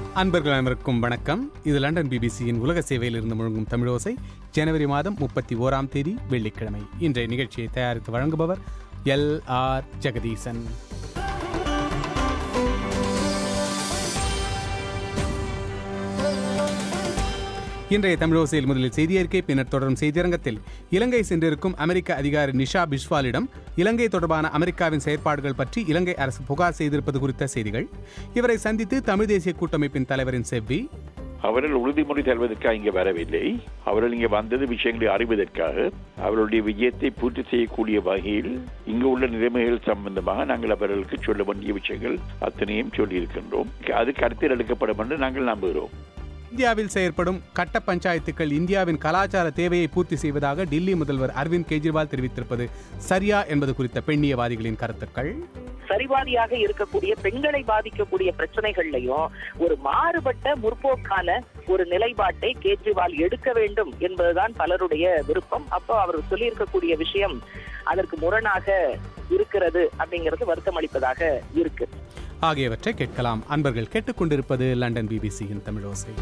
அன்பர்கள் அனைவருக்கும் வணக்கம் இது லண்டன் பிபிசியின் உலக சேவையில் இருந்து முழங்கும் தமிழோசை ஜனவரி மாதம் முப்பத்தி ஓராம் தேதி வெள்ளிக்கிழமை இன்றைய நிகழ்ச்சியை தயாரித்து வழங்குபவர் எல் ஆர் ஜெகதீசன் இன்றைய தமிழோசையில் முதலில் செய்தி அறிக்கை பின்னர் தொடரும் செய்தியரங்கத்தில் இலங்கை சென்றிருக்கும் அமெரிக்க அதிகாரி நிஷா பிஸ்வாலிடம் இலங்கை தொடர்பான அமெரிக்காவின் செயற்பாடுகள் பற்றி இலங்கை அரசு புகார் செய்திருப்பது குறித்த செய்திகள் இவரை சந்தித்து தமிழ் தேசிய கூட்டமைப்பின் தலைவரின் செவ்வி அவர்கள் உறுதிமொழி தருவதற்காக இங்கே வரவில்லை அவர்கள் இங்கே வந்தது விஷயங்களை அறிவதற்காக அவர்களுடைய விஜயத்தை பூர்த்தி செய்யக்கூடிய வகையில் இங்கு உள்ள நிலைமைகள் சம்பந்தமாக நாங்கள் அவர்களுக்கு சொல்ல வேண்டிய விஷயங்கள் அத்தனையும் சொல்லியிருக்கின்றோம் அது கருத்தில் எடுக்கப்படும் என்று நாங்கள் நம்புகிறோம் இந்தியாவில் செயற்படும் கட்ட பஞ்சாயத்துக்கள் இந்தியாவின் கலாச்சார தேவையை பூர்த்தி செய்வதாக டில்லி முதல்வர் அரவிந்த் கெஜ்ரிவால் தெரிவித்திருப்பது சரியா என்பது குறித்த பெண்ணியவாதிகளின் கருத்துக்கள் சரிவாதியாக இருக்கக்கூடிய பெண்களை பாதிக்கக்கூடிய பிரச்சனைகள்லையும் ஒரு மாறுபட்ட முற்போக்கான ஒரு நிலைப்பாட்டை கேஜ்ரிவால் எடுக்க வேண்டும் என்பதுதான் பலருடைய விருப்பம் அப்போ அவர் சொல்லியிருக்கக்கூடிய விஷயம் அதற்கு முரணாக இருக்கிறது அப்படிங்கிறது வருத்தம் அளிப்பதாக இருக்கு ஆகியவற்றை கேட்கலாம் அன்பர்கள் கேட்டுக்கொண்டிருப்பது லண்டன் பிபிசியின் தமிழோசை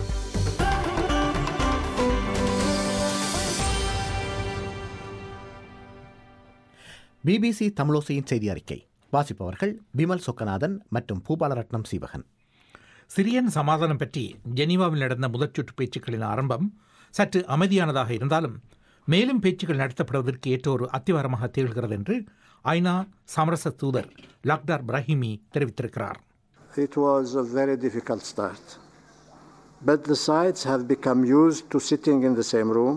பிபிசி தமிழோசையின் செய்தி அறிக்கை வாசிப்பவர்கள் பிமல் சொக்கநாதன் மற்றும் பூபாலரட்னம் சீவகன் சிரியன் சமாதானம் பற்றி ஜெனீவாவில் நடந்த முதற் சுற்று பேச்சுக்களின் ஆரம்பம் சற்று அமைதியானதாக இருந்தாலும் மேலும் பேச்சுக்கள் நடத்தப்படுவதற்கு ஏற்ற ஒரு அத்திவாரமாக திகழ்கிறது என்று ஐநா சமரச தூதர் லாக்டார் பிரஹிமி தெரிவித்திருக்கிறார் It was a very difficult start. But the sides have become used to sitting in the same room.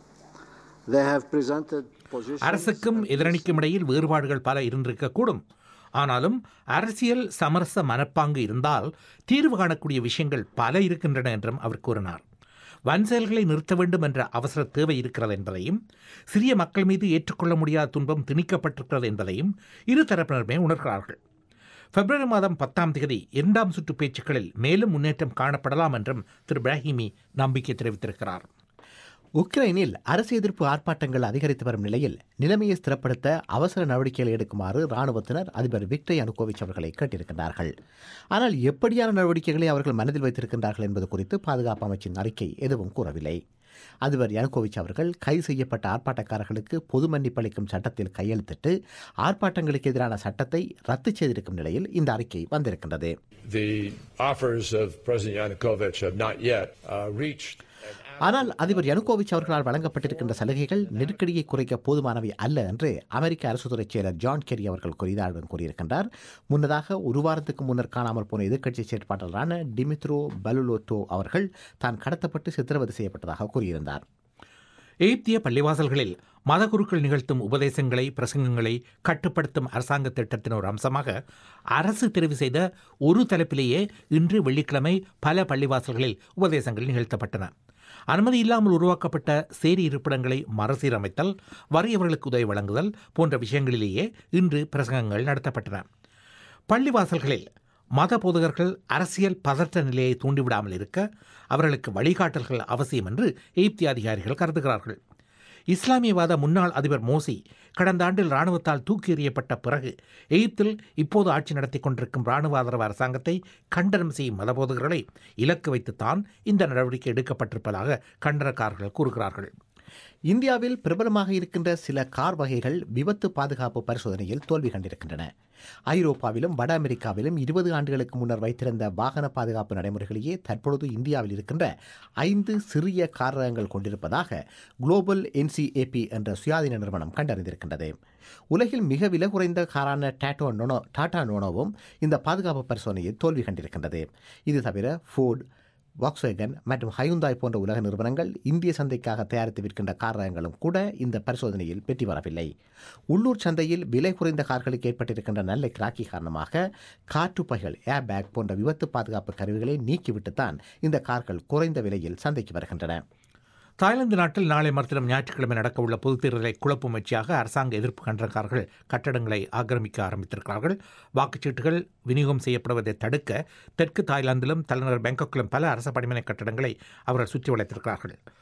They have presented positions. அரசுக்கும் எதிரணிக்கும் இடையில் வேறுபாடுகள் பல இருந்திருக்கக்கூடும் ஆனாலும் அரசியல் சமரச மனப்பாங்கு இருந்தால் தீர்வு காணக்கூடிய விஷயங்கள் பல இருக்கின்றன என்றும் அவர் கூறினார் வன் செயல்களை நிறுத்த வேண்டும் என்ற அவசர தேவை இருக்கிறது என்பதையும் சிறிய மக்கள் மீது ஏற்றுக்கொள்ள முடியாத துன்பம் திணிக்கப்பட்டிருக்கிறது என்பதையும் இரு தரப்பினருமே உணர்கிறார்கள் பிப்ரவரி மாதம் பத்தாம் தேதி இரண்டாம் சுற்று பேச்சுக்களில் மேலும் முன்னேற்றம் காணப்படலாம் என்றும் திரு இப்ராஹிமி நம்பிக்கை தெரிவித்திருக்கிறார் உக்ரைனில் அரசு எதிர்ப்பு ஆர்ப்பாட்டங்கள் அதிகரித்து வரும் நிலையில் நிலைமையை ஸ்திரப்படுத்த அவசர நடவடிக்கைகளை எடுக்குமாறு ராணுவத்தினர் அதிபர் விக்டர் அனுகோவிச் அவர்களை கேட்டிருக்கின்றார்கள் ஆனால் எப்படியான நடவடிக்கைகளை அவர்கள் மனதில் வைத்திருக்கின்றார்கள் என்பது குறித்து பாதுகாப்பு அமைச்சின் அறிக்கை எதுவும் கூறவில்லை அதிபர் யனுகோவிச் அவர்கள் கைது செய்யப்பட்ட ஆர்ப்பாட்டக்காரர்களுக்கு பொது மன்னிப்பளிக்கும் சட்டத்தில் கையெழுத்திட்டு ஆர்ப்பாட்டங்களுக்கு எதிரான சட்டத்தை ரத்து செய்திருக்கும் நிலையில் இந்த அறிக்கை வந்திருக்கின்றது The offers of President Yanukovych have not yet uh, reached. ஆனால் அதிபர் யனுகோவிச் அவர்களால் வழங்கப்பட்டிருக்கின்ற சலுகைகள் நெருக்கடியை குறைக்க போதுமானவை அல்ல என்று அமெரிக்க அரசுத்துறை செயலர் ஜான் கெரி அவர்கள் குறிதாளுடன் கூறியிருக்கின்றார் முன்னதாக ஒரு வாரத்துக்கு முன்னர் காணாமல் போன எதிர்க்கட்சி செயற்பாட்டாளரான டிமித்ரோ பலுலோட்டோ அவர்கள் தான் கடத்தப்பட்டு சித்திரவதை செய்யப்பட்டதாக கூறியிருந்தார் எகிப்திய பள்ளிவாசல்களில் மதகுருக்கள் நிகழ்த்தும் உபதேசங்களை பிரசங்கங்களை கட்டுப்படுத்தும் அரசாங்க திட்டத்தின் ஒரு அம்சமாக அரசு தெரிவு செய்த ஒரு தலைப்பிலேயே இன்று வெள்ளிக்கிழமை பல பள்ளிவாசல்களில் உபதேசங்கள் நிகழ்த்தப்பட்டன அனுமதி இல்லாமல் உருவாக்கப்பட்ட சேரி இருப்பிடங்களை மறுசீரமைத்தல் வறியவர்களுக்கு உதவி வழங்குதல் போன்ற விஷயங்களிலேயே இன்று பிரசங்கங்கள் நடத்தப்பட்டன பள்ளிவாசல்களில் மத போதகர்கள் அரசியல் பதற்ற நிலையை தூண்டிவிடாமல் இருக்க அவர்களுக்கு வழிகாட்டல்கள் அவசியம் என்று எகிப்திய அதிகாரிகள் கருதுகிறார்கள் இஸ்லாமியவாத முன்னாள் அதிபர் மோசி கடந்த ஆண்டில் இராணுவத்தால் தூக்கி எறியப்பட்ட பிறகு எகிப்தில் இப்போது ஆட்சி நடத்தி கொண்டிருக்கும் இராணுவ ஆதரவு அரசாங்கத்தை கண்டனம் செய்யும் மதபோதகர்களை இலக்கு வைத்துத்தான் இந்த நடவடிக்கை எடுக்கப்பட்டிருப்பதாக கண்டனக்காரர்கள் கூறுகிறார்கள் இந்தியாவில் பிரபலமாக இருக்கின்ற சில கார் வகைகள் விபத்து பாதுகாப்பு பரிசோதனையில் தோல்வி கண்டிருக்கின்றன ஐரோப்பாவிலும் வட அமெரிக்காவிலும் இருபது ஆண்டுகளுக்கு முன்னர் வைத்திருந்த வாகன பாதுகாப்பு நடைமுறைகளையே தற்பொழுது இந்தியாவில் இருக்கின்ற ஐந்து சிறிய கார் ரகங்கள் கொண்டிருப்பதாக குளோபல் என்சிஏபி என்ற சுயாதீன நிறுவனம் கண்டறிந்திருக்கின்றது உலகில் மிக விலை குறைந்த காரான டாட்டோ நோனோ டாடா நோனோவும் இந்த பாதுகாப்பு பரிசோதனையில் தோல்வி கண்டிருக்கின்றது இது தவிர ஃபோர்ட் வாக்ஸ்வேகன் மற்றும் ஹயுந்தாய் போன்ற உலக நிறுவனங்கள் இந்திய சந்தைக்காக தயாரித்து விற்கின்ற கார் ரகங்களும் கூட இந்த பரிசோதனையில் வெற்றி பெறவில்லை உள்ளூர் சந்தையில் விலை குறைந்த கார்களுக்கு ஏற்பட்டிருக்கின்ற நல்ல கிராக்கி காரணமாக காற்றுப்பைகள் ஏர் பேக் போன்ற விபத்து பாதுகாப்பு கருவிகளை நீக்கிவிட்டுத்தான் இந்த கார்கள் குறைந்த விலையில் சந்தைக்கு வருகின்றன தாய்லாந்து நாட்டில் நாளை மறுதினம் ஞாயிற்றுக்கிழமை நடக்கவுள்ள பொதுத் தேர்தலை குழப்பும் முயற்சியாக அரசாங்க எதிர்ப்பு கண்டனக்காரர்கள் கட்டடங்களை ஆக்கிரமிக்க ஆரம்பித்திருக்கிறார்கள் வாக்குச்சீட்டுகள் விநியோகம் செய்யப்படுவதை தடுக்க தெற்கு தாய்லாந்திலும் தலைநகர் பேங்காக்கிலும் பல அரச பணிமனை கட்டடங்களை அவர்கள் சுற்றி வளைத்திருக்கிறார்கள்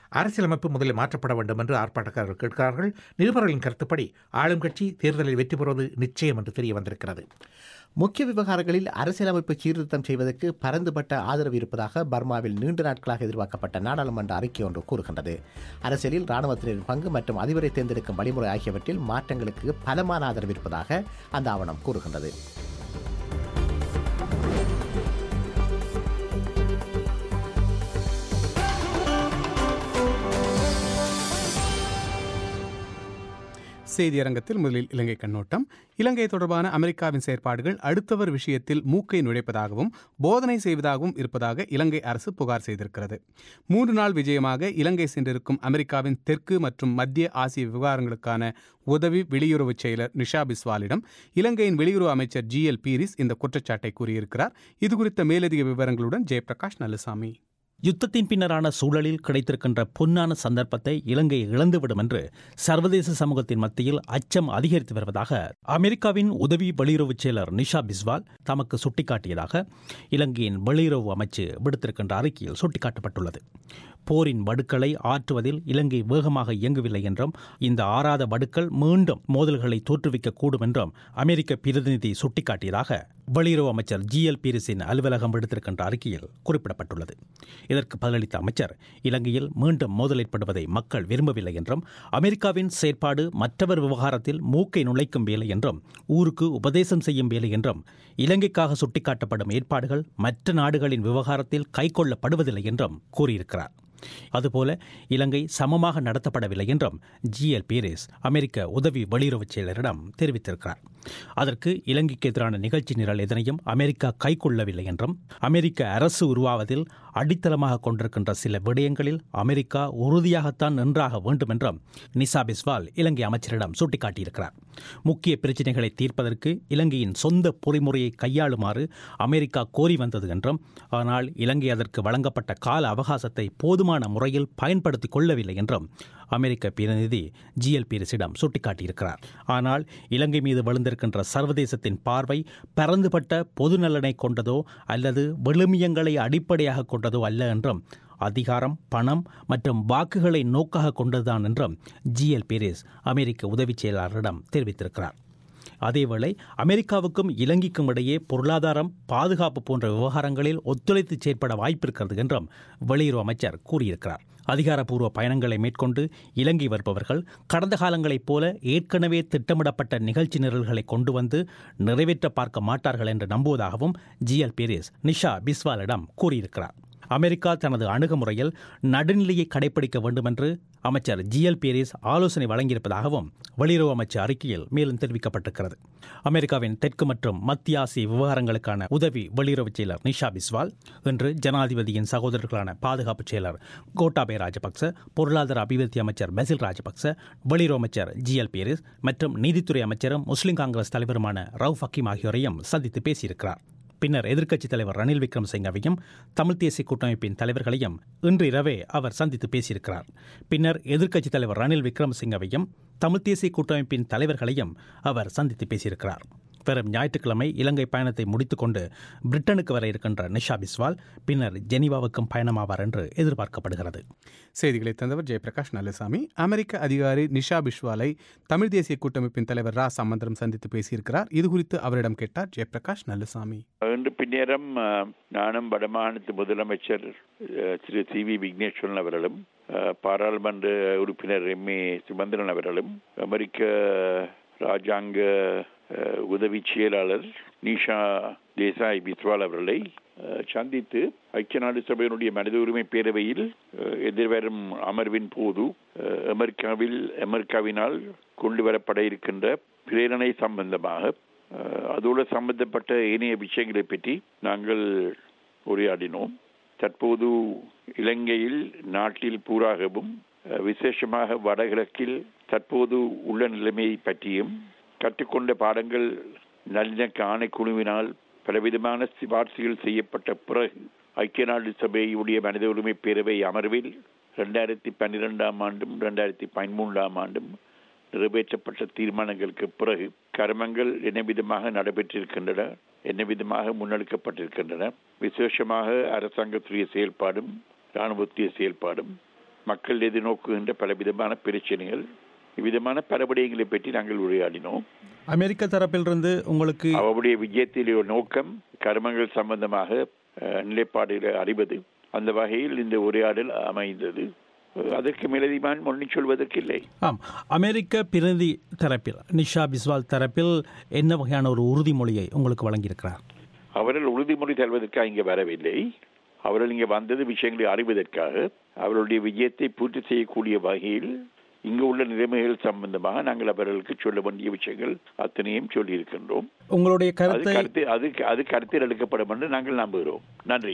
அரசியலமைப்பு முதலில் மாற்றப்பட வேண்டும் என்று ஆர்ப்பாட்டக்காரர்கள் கேட்கிறார்கள் நிருபர்களின் கருத்துப்படி ஆளும் கட்சி தேர்தலில் வெற்றி பெறுவது நிச்சயம் என்று தெரிய வந்திருக்கிறது முக்கிய விவகாரங்களில் அரசியலமைப்பு சீர்திருத்தம் செய்வதற்கு பரந்துபட்ட ஆதரவு இருப்பதாக பர்மாவில் நீண்ட நாட்களாக எதிர்பார்க்கப்பட்ட நாடாளுமன்ற அறிக்கை ஒன்று கூறுகின்றது அரசியலில் ராணுவத்தினரின் பங்கு மற்றும் அதிபரை தேர்ந்தெடுக்கும் வழிமுறை ஆகியவற்றில் மாற்றங்களுக்கு பலமான ஆதரவு இருப்பதாக அந்த ஆவணம் கூறுகின்றது செய்தியரங்கத்தில் முதலில் இலங்கை கண்ணோட்டம் இலங்கை தொடர்பான அமெரிக்காவின் செயற்பாடுகள் அடுத்தவர் விஷயத்தில் மூக்கை நுழைப்பதாகவும் போதனை செய்வதாகவும் இருப்பதாக இலங்கை அரசு புகார் செய்திருக்கிறது மூன்று நாள் விஜயமாக இலங்கை சென்றிருக்கும் அமெரிக்காவின் தெற்கு மற்றும் மத்திய ஆசிய விவகாரங்களுக்கான உதவி வெளியுறவு செயலர் நிஷா பிஸ்வாலிடம் இலங்கையின் வெளியுறவு அமைச்சர் ஜி எல் பீரிஸ் இந்த குற்றச்சாட்டை கூறியிருக்கிறார் இதுகுறித்த மேலதிக விவரங்களுடன் ஜெயபிரகாஷ் நல்லசாமி யுத்தத்தின் பின்னரான சூழலில் கிடைத்திருக்கின்ற பொன்னான சந்தர்ப்பத்தை இலங்கை இழந்துவிடும் என்று சர்வதேச சமூகத்தின் மத்தியில் அச்சம் அதிகரித்து வருவதாக அமெரிக்காவின் உதவி வெளியுறவுச் செயலர் நிஷா பிஸ்வால் தமக்கு சுட்டிக்காட்டியதாக இலங்கையின் வெளியுறவு அமைச்சு விடுத்திருக்கின்ற அறிக்கையில் சுட்டிக்காட்டப்பட்டுள்ளது போரின் வடுக்களை ஆற்றுவதில் இலங்கை வேகமாக இயங்கவில்லை என்றும் இந்த ஆறாத வடுக்கள் மீண்டும் மோதல்களை தோற்றுவிக்கக்கூடும் என்றும் அமெரிக்க பிரதிநிதி சுட்டிக்காட்டியதாக வெளியுறவு அமைச்சர் ஜி எல் பீரிஸின் அலுவலகம் விடுத்திருக்கின்ற அறிக்கையில் குறிப்பிடப்பட்டுள்ளது இதற்கு பதிலளித்த அமைச்சர் இலங்கையில் மீண்டும் மோதல் ஏற்படுவதை மக்கள் விரும்பவில்லை என்றும் அமெரிக்காவின் செயற்பாடு மற்றவர் விவகாரத்தில் மூக்கை நுழைக்கும் வேலை என்றும் ஊருக்கு உபதேசம் செய்யும் வேலை என்றும் இலங்கைக்காக சுட்டிக்காட்டப்படும் ஏற்பாடுகள் மற்ற நாடுகளின் விவகாரத்தில் கைக்கொள்ளப்படுவதில்லை என்றும் கூறியிருக்கிறார் அதுபோல இலங்கை சமமாக நடத்தப்படவில்லை என்றும் ஜி எல் பீரிஸ் அமெரிக்க உதவி வெளியுறவுச் செயலரிடம் தெரிவித்திருக்கிறார் அதற்கு இலங்கைக்கு எதிரான நிகழ்ச்சி நிரல் எதனையும் அமெரிக்கா கைக்கொள்ளவில்லை என்றும் அமெரிக்க அரசு உருவாவதில் அடித்தளமாக கொண்டிருக்கின்ற சில விடயங்களில் அமெரிக்கா உறுதியாகத்தான் நின்றாக வேண்டும் என்றும் நிசா பிஸ்வால் இலங்கை அமைச்சரிடம் சுட்டிக்காட்டியிருக்கிறார் முக்கிய பிரச்சினைகளை தீர்ப்பதற்கு இலங்கையின் சொந்த பொறிமுறையை கையாளுமாறு அமெரிக்கா கோரி வந்தது என்றும் ஆனால் இலங்கை அதற்கு வழங்கப்பட்ட கால அவகாசத்தை போதுமான முறையில் பயன்படுத்திக் கொள்ளவில்லை என்றும் அமெரிக்க பிரதிநிதி ஜி எல் பீரிஸிடம் சுட்டிக்காட்டியிருக்கிறார் ஆனால் இலங்கை மீது விழுந்திருக்கின்ற சர்வதேசத்தின் பார்வை பரந்துபட்ட பொது நலனை கொண்டதோ அல்லது விழுமியங்களை அடிப்படையாக கொண்டதோ அல்ல என்றும் அதிகாரம் பணம் மற்றும் வாக்குகளை நோக்காக கொண்டதுதான் என்றும் ஜி எல் பீரிஸ் அமெரிக்க உதவிச் செயலாளரிடம் தெரிவித்திருக்கிறார் அதேவேளை அமெரிக்காவுக்கும் இலங்கைக்கும் இடையே பொருளாதாரம் பாதுகாப்பு போன்ற விவகாரங்களில் ஒத்துழைத்து செயற்பட வாய்ப்பிருக்கிறது என்றும் வெளியுறவு அமைச்சர் கூறியிருக்கிறார் அதிகாரப்பூர்வ பயணங்களை மேற்கொண்டு இலங்கை வருபவர்கள் கடந்த காலங்களைப் போல ஏற்கனவே திட்டமிடப்பட்ட நிகழ்ச்சி நிரல்களை கொண்டு வந்து நிறைவேற்ற பார்க்க மாட்டார்கள் என்று நம்புவதாகவும் ஜி எல் பீரிஸ் நிஷா பிஸ்வாலிடம் கூறியிருக்கிறார் அமெரிக்கா தனது அணுகுமுறையில் நடுநிலையை கடைபிடிக்க வேண்டும் என்று அமைச்சர் ஜி எல் பீரிஸ் ஆலோசனை வழங்கியிருப்பதாகவும் வெளியுறவு அமைச்சர் அறிக்கையில் மேலும் தெரிவிக்கப்பட்டிருக்கிறது அமெரிக்காவின் தெற்கு மற்றும் மத்திய ஆசிய விவகாரங்களுக்கான உதவி வெளியுறவு செயலர் நிஷா பிஸ்வால் இன்று ஜனாதிபதியின் சகோதரர்களான பாதுகாப்பு செயலர் கோட்டாபே ராஜபக்ச பொருளாதார அபிவிருத்தி அமைச்சர் பெசில் ராஜபக்ச வெளியுறவு அமைச்சர் ஜி எல் பீரிஸ் மற்றும் நீதித்துறை அமைச்சரும் முஸ்லிம் காங்கிரஸ் தலைவருமான ரவுஃப் ஹக்கீம் ஆகியோரையும் சந்தித்து பேசியிருக்கிறார் பின்னர் எதிர்க்கட்சித் தலைவர் ரணில் விக்ரமசிங்கவையும் தமிழ் தேசிய கூட்டமைப்பின் தலைவர்களையும் இன்று இரவே அவர் சந்தித்து பேசியிருக்கிறார் பின்னர் எதிர்க்கட்சித் தலைவர் ரணில் விக்ரமசிங்கவையும் தமிழ் தேசிய கூட்டமைப்பின் தலைவர்களையும் அவர் சந்தித்து பேசியிருக்கிறார் வரும் ஞாயிற்றுக்கிழமை இலங்கை பயணத்தை முடித்துக்கொண்டு பிரிட்டனுக்கு வர இருக்கின்ற நிஷா பிஸ்வால் பின்னர் ஜெனீவாவுக்கும் பயணமாவார் என்று எதிர்பார்க்கப்படுகிறது செய்திகளை தந்தவர் ஜெயபிரகாஷ் நல்லசாமி அமெரிக்க அதிகாரி நிஷா பிஸ்வாலை தமிழ் தேசிய கூட்டமைப்பின் தலைவர் ரா சம்பந்தரம் சந்தித்து பேசியிருக்கிறார் இது குறித்து அவரிடம் கேட்டார் ஜெயபிரகாஷ் நல்லசாமி இன்று பின்னேரம் அஹ், நானும் வடமாநிலத்து முதலமைச்சர் அஹ், திரு சி வி விக்னேஸ்வரன் அவர்களும் அஹ், பாராளுமன்ற உறுப்பினர் எம் ஏ சுமந்திரன் அவர்களும் அமெரிக்க ராஜாங்க அஹ், உதவி செயலாளர் நிஷா தேசாய் பிஸ்வால் அவர்களை அஹ், சந்தித்து ஐக்கிய நாடு சபையினுடைய மனித உரிமை பேரவையில் அஹ், எதிர்வரும் அமர்வின் போது அஹ், அமெரிக்காவில் அமெரிக்காவினால் கொண்டு வரப்பட இருக்கின்ற பிரேரணை சம்பந்தமாக அஹ், அதோடு சம்பந்தப்பட்ட ஏனைய விஷயங்களை பற்றி நாங்கள் உரையாடினோம் தற்போது இலங்கையில் நாட்டில் பூராகவும் அஹ், விசேஷமாக வடகிழக்கில் தற்போது உள்ள நிலைமையை பற்றியும் கற்றுக்கொண்ட பாடங்கள் நல்லிணக்க ஆணைக்குழுவினால் பலவிதமான சிபார்சுகள் செய்யப்பட்ட பிறகு ஐக்கிய நாடு சபையுடைய மனித உரிமை பேரவை அமர்வில் ரெண்டாயிரத்தி பன்னிரெண்டாம் ஆண்டும் ரெண்டாயிரத்தி பதிமூன்றாம் ஆண்டும் நிறைவேற்றப்பட்ட தீர்மானங்களுக்கு பிறகு கர்மங்கள் என்ன விதமாக நடைபெற்றிருக்கின்றன என்ன விதமாக முன்னெடுக்கப்பட்டிருக்கின்றன விசேஷமாக அரசாங்கத்துடைய செயல்பாடும் இராணுவத்துடைய செயல்பாடும் மக்கள் எதிர்நோக்குகின்ற பல விதமான பிரச்சனைகள் இவ்விதமான பல விடயங்களை பற்றி நாங்கள் உரையாடினோம் அமெரிக்க தரப்பிலிருந்து உங்களுக்கு அவருடைய விஜயத்திலே நோக்கம் கர்மங்கள் சம்பந்தமாக அஹ், நிலைப்பாடுகளை அறிவது அந்த வகையில் இந்த உரையாடல் அமைந்தது அஹ், அதற்கு மேலதிகமான ஒன்றும் சொல்வதற்கு இல்லை ஆம் அமெரிக்க பிரதிநிதி தரப்பில் நிஷா பிஸ்வால் தரப்பில் என்ன வகையான ஒரு உறுதிமொழியை உங்களுக்கு வழங்கியிருக்கிறார் அவர்கள் உறுதிமொழி தருவதற்காக இங்கே வரவில்லை அவர்கள் இங்கே வந்தது விஷயங்களை அறிவதற்காக அவர்களுடைய விஜயத்தை பூர்த்தி செய்யக்கூடிய வகையில் இங்கு உள்ள நிலைமைகள் சம்பந்தமாக நாங்கள் அவர்களுக்கு சொல்ல வேண்டிய விஷயங்கள் அத்தனையும் சொல்லியிருக்கின்றோம் உங்களுடைய அது கருத்தை கருத்து அது அது கருத்தில் எடுக்கப்படும் என்று நாங்கள் நம்புகிறோம் நன்றி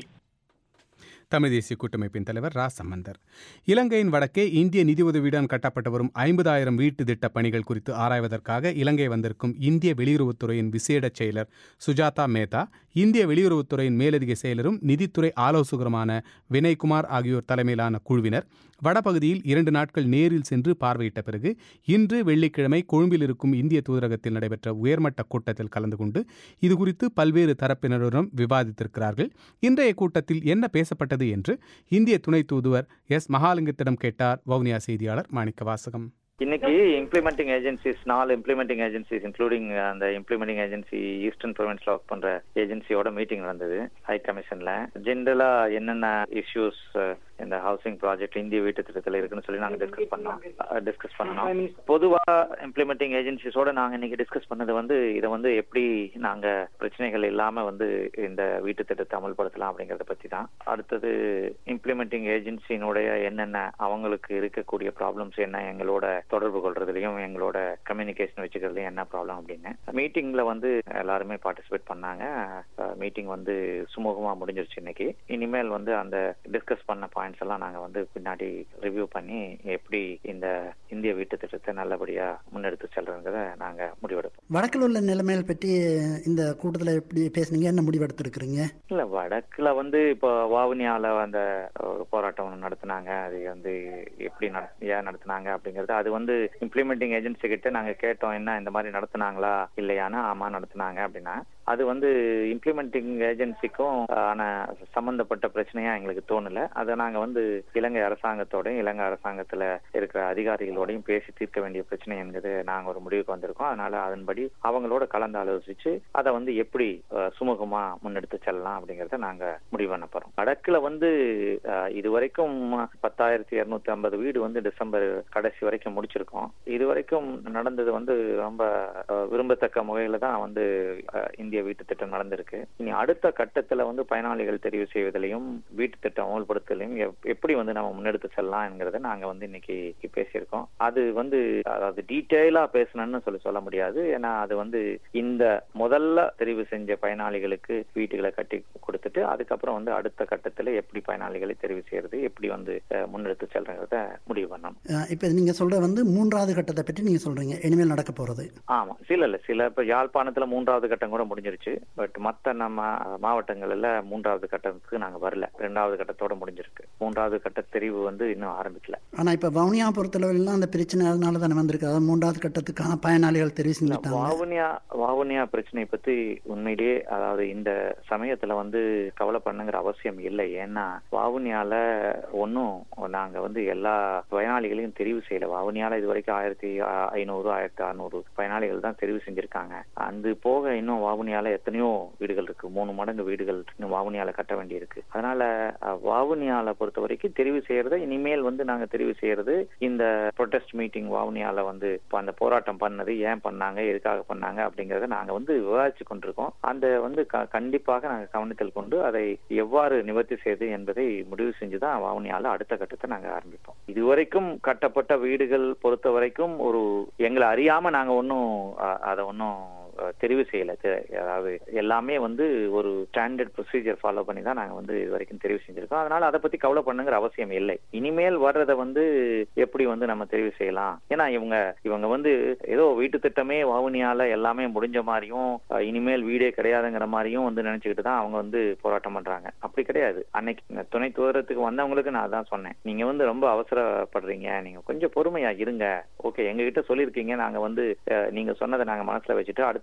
தமிழ் தேசிய கூட்டமைப்பின் தலைவர் ரா சம்பந்தர் இலங்கையின் வடக்கே இந்திய நிதியுதவியுடன் கட்டப்பட்டு வரும் ஐம்பதாயிரம் வீட்டு திட்ட பணிகள் குறித்து ஆராய்வதற்காக இலங்கை வந்திருக்கும் இந்திய வெளியுறவுத்துறையின் விசேட செயலர் சுஜாதா மேத்தா இந்திய வெளியுறவுத்துறையின் மேலதிக செயலரும் நிதித்துறை ஆலோசகருமான வினய்குமார் ஆகியோர் தலைமையிலான குழுவினர் வடபகுதியில் இரண்டு நாட்கள் நேரில் சென்று பார்வையிட்ட பிறகு இன்று வெள்ளிக்கிழமை கொழும்பில் இருக்கும் இந்திய தூதரகத்தில் நடைபெற்ற உயர்மட்ட கூட்டத்தில் கலந்து கொண்டு இதுகுறித்து பல்வேறு தரப்பினருடன் விவாதித்திருக்கிறார்கள் இன்றைய கூட்டத்தில் என்ன பேசப்பட்டது என்று இந்திய துணை தூதுவர் எஸ் மகாலிங்கத்திடம் கேட்டார் வவுனியா செய்தியாளர் மாணிக்க வாசகம் இன்னைக்கு இம்ப்ளிமெண்டிங் ஏஜென்சிஸ் நாலு இம்ப்ளிமெண்டிங் ஏஜென்சிஸ் இன்க்ளூடிங் அந்த இம்ப்ளிமெண்டிங் ஏஜென்சி ஈஸ்டர்ன் ப்ரொவின்ஸ்ல ஒர்க் பண்ற ஏஜென்சியோட மீட்டிங் நடந்தது ஹை கமிஷன்ல ஜென்ரலா என்னென்ன இஷ்யூஸ் இந்த ஹவுசிங் ப்ராஜெக்ட் இந்திய வீட்டு திட்டத்தில் இருக்குன்னு சொல்லி நாங்க டிஸ்கஸ் பண்ணோம் டிஸ்கஸ் பண்ணோம் பொதுவா இம்ப்ளிமெண்டிங் ஏஜென்சிஸோட நாங்க இன்னைக்கு டிஸ்கஸ் பண்ணது வந்து இதை வந்து எப்படி நாங்க பிரச்சனைகள் இல்லாம வந்து இந்த வீட்டு திட்டத்தை அமல்படுத்தலாம் அப்படிங்கறத பத்தி தான் அடுத்தது இம்ப்ளிமெண்டிங் ஏஜென்சியினுடைய என்னென்ன அவங்களுக்கு இருக்கக்கூடிய ப்ராப்ளம்ஸ் என்ன எங்களோட தொடர்பு கொள்றதுலயும் எங்களோட கம்யூனிகேஷன் வச்சுக்கிறதுலயும் என்ன ப்ராப்ளம் அப்படின்னு மீட்டிங்ல வந்து எல்லாருமே பார்ட்டிசிபேட் பண்ணாங்க மீட்டிங் வந்து சுமூகமா முடிஞ்சிருச்சு இன்னைக்கு இனிமேல் வந்து அந்த டிஸ்கஸ் பண்ண பாயிண்ட்ஸ் எல்லாம் நாங்க வந்து பின்னாடி ரிவ்யூ பண்ணி எப்படி இந்த இந்திய வீட்டு திட்டத்தை நல்லபடியா முன்னெடுத்து செல்றதுங்கிறத நாங்க முடிவெடுப்போம் வடக்கில் உள்ள நிலைமைகள் பற்றி இந்த கூட்டத்தில் எப்படி பேசுனீங்க என்ன முடிவெடுத்திருக்கிறீங்க இல்ல வடக்குல வந்து இப்போ வாவுனியால அந்த ஒரு போராட்டம் ஒண்ணு நடத்துனாங்க அது வந்து எப்படி நட- ஏன் நடத்துனாங்க அப்படிங்கறது அது வந்து இம்ப்ளிமெண்டிங் ஏஜென்சி கிட்ட நாங்க கேட்டோம் என்ன இந்த மாதிரி நடத்துனாங்களா இல்லையானா ஆமா நடத்துனாங்க அப்படின்னா அது வந்து இம்ப்ளிமெண்டிங் ஏஜென்சிக்கும் ஆன சம்பந்தப்பட்ட பிரச்சனையா எங்களுக்கு தோணல அதை நாங்க வந்து இலங்கை அரசாங்கத்தோடையும் இலங்கை அரசாங்கத்துல இருக்கிற அதிகாரிகளோடையும் பேசி தீர்க்க வேண்டிய பிரச்சனை என்கிறது நாங்க ஒரு முடிவுக்கு வந்திருக்கோம் அதனால அதன்படி அவங்களோட கலந்து ஆலோசிச்சு அதை வந்து எப்படி அஹ், சுமூகமா முன்னெடுத்து செல்லலாம் அப்படிங்கறத நாங்க முடிவு பண்ண போறோம் வடக்குல வந்து அஹ், இது வரைக்கும் பத்தாயிரத்தி இருநூத்தி ஐம்பது வீடு வந்து டிசம்பர் கடைசி வரைக்கும் முடிச்சிருக்கோம் இது வரைக்கும் நடந்தது வந்து ரொம்ப அஹ், விரும்பத்தக்க முறையில தான் வந்து அஹ், இந்திய வீட்டு திட்டம் நடந்திருக்கு இனி அடுத்த கட்டத்துல வந்து பயனாளிகள் தெரிவு செய்வதிலையும் வீட்டு திட்டம் அமல்படுத்தலையும் எப்- எப்படி வந்து நம்ம முன்னெடுத்து செல்லலாம்ங்கிறத நாங்க வந்து இன்னைக்கு பேசியிருக்கோம் அது வந்து அதாவது டீட்டெயிலா பேசணும்னு சொல்லி சொல்ல முடியாது ஏன்னா அது வந்து இந்த முதல்ல தெரிவு செஞ்ச பயனாளிகளுக்கு வீட்டுகளை கட்டி கொடுத்துட்டு அதுக்கப்புறம் வந்து அடுத்த கட்டத்துல எப்படி பயனாளிகளை தெரிவு செய்யறது எப்படி வந்து அஹ், முன்னெடுத்து செல்றத முடிவு பண்ணணும் இப்போ நீங்கள் சொல்ற வந்து மூன்றாவது கட்டத்தை பற்றி நீங்கள் சொல்றீங்க இனிமேல் நடக்க போகிறது ஆமா சில இல்ல சில இப்ப யாழ்ப்பாணத்துல மூன்றாவது கட்டம் கூட முடிஞ்சிருச்சு பட் மத்த நம்ம மாவட்டங்கள்ல மூன்றாவது கட்டத்துக்கு நாங்க வரல ரெண்டாவது கட்டத்தோட முடிஞ்சிருக்கு மூன்றாவது கட்ட தெரிவு வந்து இன்னும் ஆரம்பிக்கல ஆனால் இப்போ வவுனியா பொறுத்தளவிலாம் அந்த பிரச்சனை அதனால தானே வந்திருக்கு அதாவது மூன்றாவது கட்டத்துக்கான பயனாளிகள் தெரிவு செஞ்சுட்டாங்க வாவுனியா வாவுனியா பிரச்சனை பத்தி உண்மையிலேயே அதாவது இந்த சமயத்துல வந்து கவலை பண்ணுங்கிற அவசியம் இல்லை ஏன்னா வாவுனியால ஒன்னும் நாங்க வந்து எல்லா பயனாளிகளையும் தெரிவு செய்யல வாவுனியால இது வரைக்கும் ஆயிரத்தி ஐநூறு ஆயிரத்தி அறுநூறு பயனாளிகள் தான் தெரிவு செஞ்சிருக்காங்க அது போக இன்னும் வாவுனியால எத்தனையோ வீடுகள் இருக்கு மூணு மடங்கு வீடுகள் இன்னும் வாவுனியால கட்ட வேண்டியிருக்கு அதனால அஹ், வாவுனியால பொறுத்த வரைக்கும் தெரிவு செய்யறத இனிமேல் வந்து நாங்க தெரிவு செய்யறது இந்த ப்ரொடெஸ்ட் மீட்டிங் வாவுனியால வந்து இப்ப அந்த போராட்டம் பண்ணது ஏன் பண்ணாங்க எதுக்காக பண்ணாங்க அப்படிங்கறத நாங்க வந்து விவாதிச்சு கொண்டிருக்கோம் அந்த வந்து க- கண்டிப்பாக நாங்க கவனத்தில் கொண்டு அதை எவ்வாறு நிவர்த்தி செய்வது என்பதை முடிவு செஞ்சுதான் வாவுனியால அடுத்த கட்டத்தை நாங்க ஆரம்பிப்போம் இதுவரைக்கும் கட்டப்பட்ட வீடுகள் பொறுத்த வரைக்கும் ஒரு எங்களை அறியாம நாங்க ஒன்னும் அதை ஒன்னும் தெரிவு செய்யல தெ- அதாவது எல்லாமே வந்து ஒரு ஸ்டாண்டர்ட் ப்ரொசீஜர் ஃபாலோ பண்ணி தான் நாங்க வந்து இது வரைக்கும் தெரிவு செஞ்சிருக்கோம் அதனால அதை பத்தி கவலை பண்ணுங்கிற அவசியம் இல்லை இனிமேல் வர்றதை வந்து எப்படி வந்து நம்ம தெரிவு செய்யலாம் ஏன்னா இவங்க இவங்க வந்து ஏதோ வீட்டு திட்டமே வவுனியால எல்லாமே முடிஞ்ச மாதிரியும் அஹ், இனிமேல் வீடே கிடையாதுங்கிற மாதிரியும் வந்து நினைச்சுக்கிட்டு தான் அவங்க வந்து போராட்டம் பண்றாங்க அப்படி கிடையாது அன்னைக்கு இந்த துணை தூரத்துக்கு வந்தவங்களுக்கு நான் அதான் சொன்னேன் நீங்க வந்து ரொம்ப அவசரப்படுறீங்க நீங்க கொஞ்சம் பொறுமையா இருங்க ஓகே எங்க கிட்ட சொல்லியிருக்கீங்க நாங்க வந்து அஹ், நீங்க சொன்னதை நாங்க மனசுல வச்சுட்டு அடுத்த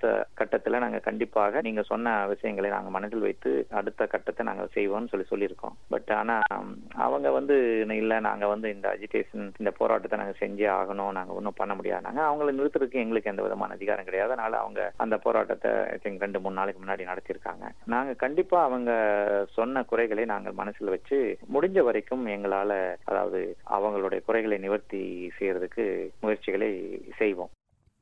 அடுத்த கட்டத்துல நாங்க கண்டிப்பாக நீங்க சொன்ன விஷயங்களை நாங்க மனதில் வைத்து அடுத்த கட்டத்தை நாங்க செய்வோம்னு சொல்லி சொல்லியிருக்கோம் பட் ஆனா ம், அவங்க வந்து இல்ல நாங்க வந்து இந்த அஜிடேஷன் இந்த போராட்டத்தை நாங்க செஞ்சே ஆகணும் நாங்க ஒன்றும் பண்ண முடியாது நாங்க அவங்களை நிறுத்துறதுக்கு எங்களுக்கு எந்த விதமான அதிகாரம் கிடையாது அதனால அவங்க அந்த போராட்டத்தை I think ரெண்டு மூணு நாளைக்கு முன்னாடி நடத்தியிருக்காங்க நாங்க கண்டிப்பா அவங்க சொன்ன குறைகளை நாங்கள் மனசுல வச்சு முடிஞ்ச வரைக்கும் எங்களால அதாவது அவங்களுடைய குறைகளை நிவர்த்தி செய்யறதுக்கு முயற்சிகளை செய்வோம்